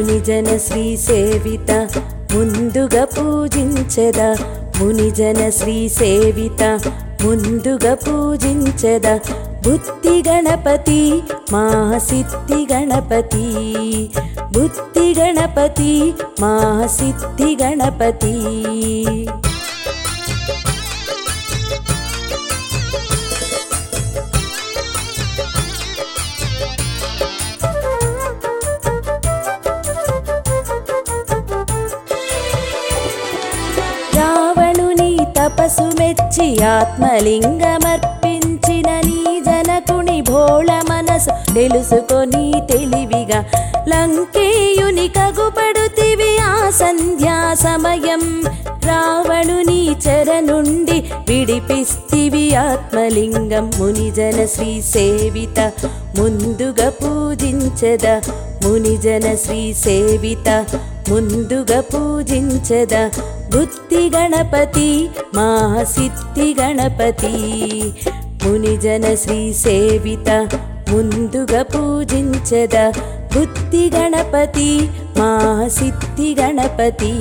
మునిజన శ్రీ సేవిత ముందుగా పూజించెద మునిజన శ్రీ సేవిత ముందుగా పూజించెద బుద్ధి గణపతి మా సిద్ధి గణపతి బుద్ధి గణపతి మా సిద్ధి గణపతి రావణుని తపసు మెచ్చి ఆత్మలింగమర్పించిన నీ జనకుని భోళ మనసు తెలుసుకొని తెలివిగా లంకేయుని కగుపడుతివి ఆ సంధ్యా సమయం రావణుని చెర నుండి విడిపిస్తివి ఆత్మలింగం మునిజన శ్రీ సేవిత ముందుగా పూజించద మునిజన శ్రీ సేవిత ముందుగా పూజించద బుద్ధి గణపతి మా సిద్ధి గణపతి మునిజన శ్రీ సేవిత ముందుగా పూజించద బుద్ధి గణపతి మా సిద్ధి గణపతి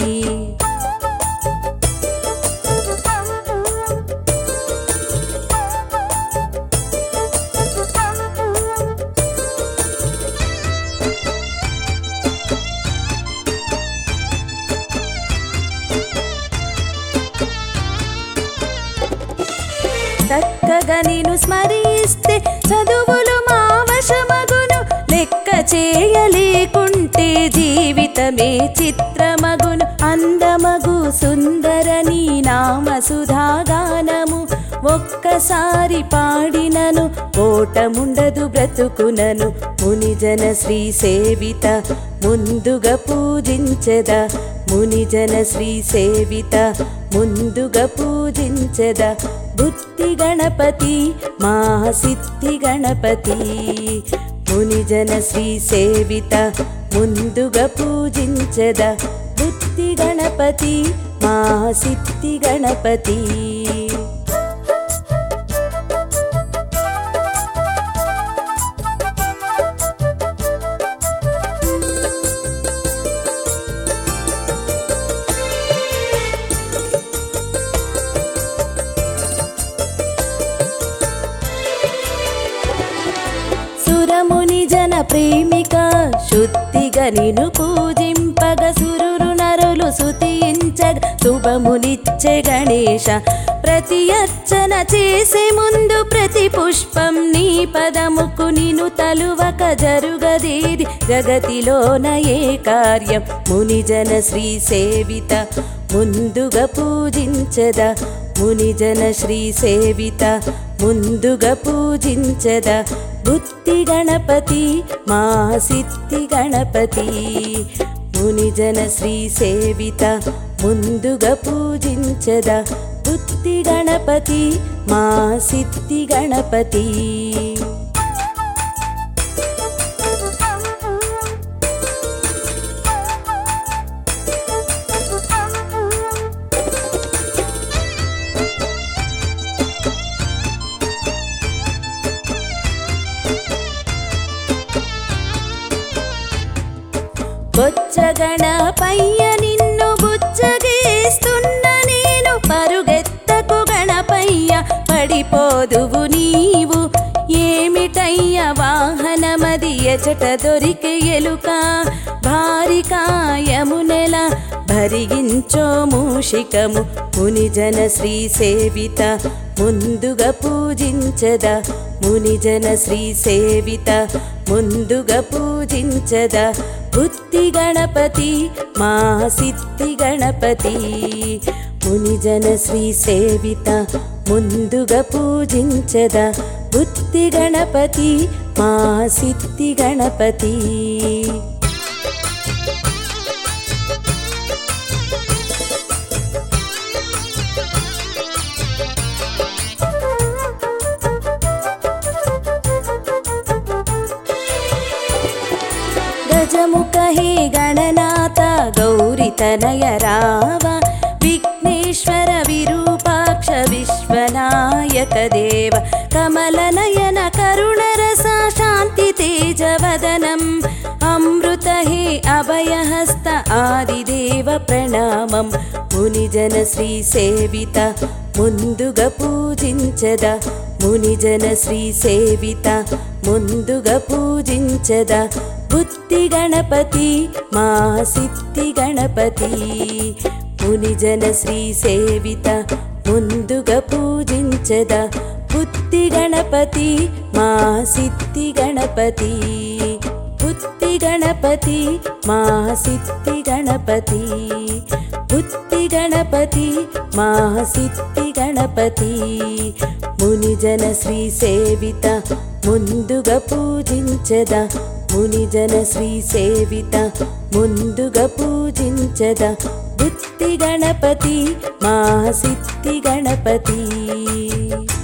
చక్కగా నేను స్మరిస్తే చదువులు మా వశమగును లెక్క చేయలేకుంటే జీవితమే చిత్రమగును అందమగు సుందర నీ నామ సుధాగానము ఒక్కసారి పాడినను ఓటముండదు బ్రతుకునను మునిజన శ్రీ సేవిత ముందుగా పూజించద మునిజన శ్రీ సేవిత ముందుగా పూజించద బుద్ధి గణపతి మా సిద్ధి గణపతి మునిజన శ్రీ సేవిత ముందుగా పూజించద బుద్ధి గణపతి మా సిద్ధి గణపతి సురముని జన ప్రేమిక శుద్ధిగా నిను పూజింపగ సురులు నరులు సుతించగ శుభమునిచ్చే గణేశ ప్రతి అర్చన చేసే ముందు ప్రతి పుష్పం నీ పదముకు నిను తలువక జరుగదేది జగతిలోన ఏ కార్యం మునిజన శ్రీ సేవిత ముందుగా పూజించద మునిజన శ్రీ సేవిత ముందుగా పూజించద బుద్ధి గణపతి మా సిద్ధి గణపతి మునిజన శ్రీ సేవిత ముందుగా పూజించద బుద్ధి గణపతి మా సిద్ధి గణపతి బొచ్చగణ పయ్య నిన్ను బుచ్చగేస్తున్న నేను పరుగెత్తకు గణపయ్య పడిపోదువు నీవు ఏమిటయ్య వాహనమది ఎచట దొరికే ఎలుక భారికాయమునెల భరిగించో మూషికము మునిజన శ్రీ సేవిత ముందుగా పూజించద మునిజన శ్రీ సేవిత ముందుగా పూజించద బుద్ధి గణపతి మా సిద్ధి గణపతి మునిజన శ్రీ సేవిత ముందుగా పూజించద బుద్ధి గణపతి మా సిద్ధి గణపతి గజముఖ హే గణనాథ గౌరి తనయ రావ విఘ్నేశ్వర విరూపాక్ష విశ్వనాయక దేవ కమల నయన కరుణ రస శాంతి తేజవదనం అమృత హే అభ ప్రణామం మునిజన శ్రీ సేవిత ముందుగా పూజించద మునిజన శ్రీ సేవిత ముందుగా పూజించద బుద్ధి గణపతి మా సిద్ధి గణపతి మునిజన శ్రీ సేవిత ముందుగా పూజించద బుద్ధి గణపతి మా సిద్ధి గణపతి బుద్ధి గణపతి మా సిద్ధి గణపతి బుద్ధి గణపతి మా సిద్ధి గణపతి మునిజన శ్రీ సేవిత ముందుగా పూజించద మునిజన శ్రీ సేవిత ముందుగా పూజించద బుద్ధి గణపతి మా సిద్ధి గణపతి